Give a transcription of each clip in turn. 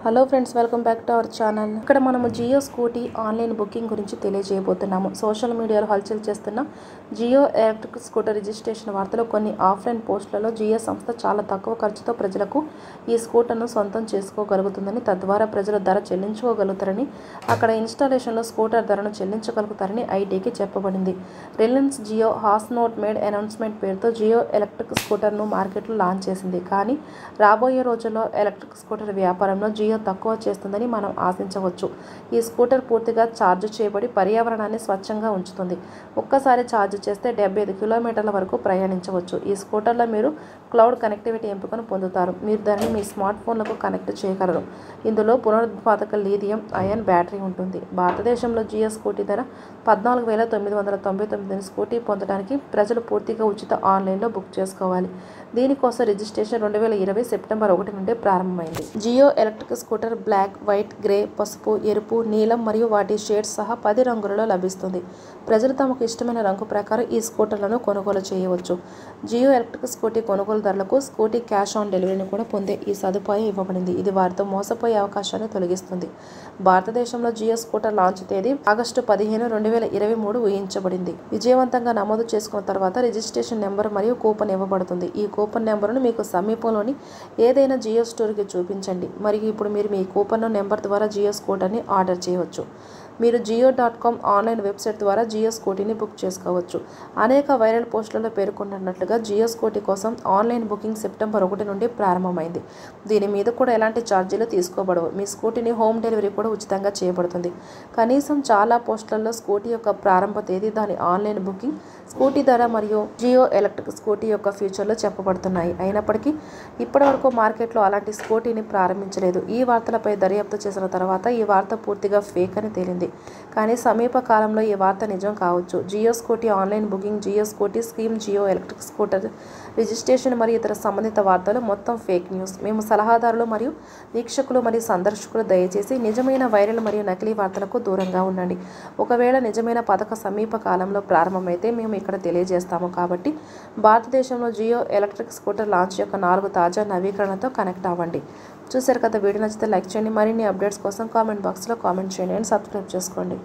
hello friends welcome back to our channel ఇక్కడ మనము Jio scooty online booking గురించి తెలియజేయబోతున్నాము social మీడియాలో హల్చల్ చేస్తున్న జియో ఎలక్ట్రిక్ స్కూటర్ రిజిస్ట్రేషన్ వార్తలో కొన్ని ఆఫ్లైన్ పోస్టులలో జియో సంస్థ చాలా తక్కువ ఖర్చుతో ప్రజలకు ఈ స్కూటర్ను సొంతం చేసుకోగలుగుతుందని తద్వారా ప్రజలు ధర చెల్లించుకోగలుగుతారని అక్కడ ఇన్స్టాలేషన్లో స్కూటర్ ధరను చెల్లించగలుగుతారని ఐటీకి చెప్పబడింది Reliance Jio has not made announcement పేరుతో జియో ఎలక్ట్రిక్ స్కూటర్ను మార్కెట్లో లాంచ్ చేసింది కానీ రాబోయే రోజుల్లో ఎలక్ట్రిక్ స్కూటర్ వ్యాపారంలో జియో తక్కువ చేస్తుందని మనం ఆశించవచ్చు ఈ స్కూటర్ పూర్తిగా ఛార్జ్ చేయబడి పర్యావరణాన్ని స్వచ్ఛంగా ఉంచుతుంది ఒక్కసారి ఛార్జ్ చేస్తే డెబ్బై ఐదు కిలోమీటర్ల వరకు ప్రయాణించవచ్చు ఈ స్కూటర్లో మీరు క్లౌడ్ కనెక్టివిటీ ఎంపికను పొందుతారు మీరు దానిని మీ స్మార్ట్ ఫోన్లకు కనెక్ట్ చేయగలరు ఇందులో పునరుత్పాదక లీథియం అయన్ బ్యాటరీ ఉంటుంది భారతదేశంలో జియో స్కూటీ ధర పద్నాలుగు వేల తొమ్మిది వందల తొంభై తొమ్మిది స్కూటీ పొందడానికి ప్రజలు పూర్తిగా ఉచిత ఆన్లైన్లో బుక్ చేసుకోవాలి దీనికోసం రిజిస్ట్రేషన్ రెండు వేల ఇరవై సెప్టెంబర్ ఒకటి నుండి ప్రారంభమైంది Jio electric scooter black white grey పసుపు ఎరుపు నీలం మరియు వాటి షేడ్స్ సహా పది రంగులలో లభిస్తుంది ప్రజలు తమకు ఇష్టమైన రంగు ప్రకారం ఈ స్కూటర్లను కొనుగోలు చేయవచ్చు జియో ఎలక్ట్రిక్ స్కూటీ కొనుగోలుదారులకు స్కూటీ క్యాష్ ఆన్ డెలివరీని కూడా పొందే ఈ సదుపాయం ఇవ్వబడింది ఇది వారితో మోసపోయే అవకాశాన్ని తొలగిస్తుంది భారతదేశంలో జియో స్కూటర్ లాంచ్ తేదీ ఆగస్టు పదిహేను రెండు వేల ఇరవై మూడు ఊహించబడింది విజయవంతంగా నమోదు చేసుకున్న తర్వాత రిజిస్ట్రేషన్ నెంబర్ మరియు కూపన్ ఇవ్వబడుతుంది ఈ కూపన్ నెంబర్ను మీకు సమీపంలోని ఏదైనా జియో స్టోర్కి చూపించండి మరియు ఇప్పుడు మీరు మీ కూపన్ నెంబర్ ద్వారా జియో స్కూటర్ని ఆర్డర్ చేయవచ్చు మీరు Jio dot com online website ద్వారా జియో స్కూటీని బుక్ చేసుకోవచ్చు అనేక వైరల్ పోస్టులలో పేర్కొన్నట్లుగా జియో స్కూటీ కోసం ఆన్లైన్ బుకింగ్ సెప్టెంబర్ ఒకటి నుండి ప్రారంభమైంది దీని మీద కూడా ఎలాంటి ఛార్జీలు తీసుకోబడవు మీ స్కూటీని హోమ్ డెలివరీ కూడా ఉచితంగా చేయబడుతుంది కనీసం చాలా పోస్టులలో స్కూటీ యొక్క ప్రారంభ తేదీ దాని ఆన్లైన్ బుకింగ్ స్కూటీ ధర మరియు జియో ఎలక్ట్రిక్ స్కూటీ యొక్క ఫ్యూచర్లో చెప్పబడుతున్నాయి అయినప్పటికీ ఇప్పటివరకు మార్కెట్లో అలాంటి స్కూటీని ప్రారంభించలేదు ఈ వార్తలపై దర్యాప్తు చేసిన తర్వాత ఈ వార్త పూర్తిగా ఫేక్ అని తేలింది కానీ సమీప కాలంలో ఈ వార్త నిజం కావచ్చు Jio scooty online booking Jio scooty scheme Jio electric scooter registration మరియు ఇతర సంబంధిత వార్తలు మొత్తం ఫేక్ న్యూస్ మేము సలహాదారులు మరియు వీక్షకులు మరియు సందర్శకులు దయచేసి నిజమైన వైరల్ మరియు నకిలీ వార్తలకు దూరంగా ఉండండి ఒకవేళ నిజమైన పథక సమీప కాలంలో ప్రారంభమైతే మేము ఇక్కడ తెలియజేస్తాము కాబట్టి భారతదేశంలో జియో ఎలక్ట్రిక్ స్కూటర్ లాంచ్ యొక్క నాలుగు తాజా నవీకరణతో కనెక్ట్ అవ్వండి చూసారు కదా వీడియో నచ్చితే లైక్ చేయండి మరిన్ని అప్డేట్స్ కోసం కామెంట్ బాక్స్లో కామెంట్ చేయండి అండ్ సబ్స్క్రైబ్ చేసుకోండి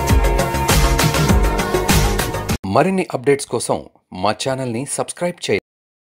మరిన్ని అప్డేట్స్ కోసం మా ఛానల్ని సబ్స్క్రైబ్ చేయండి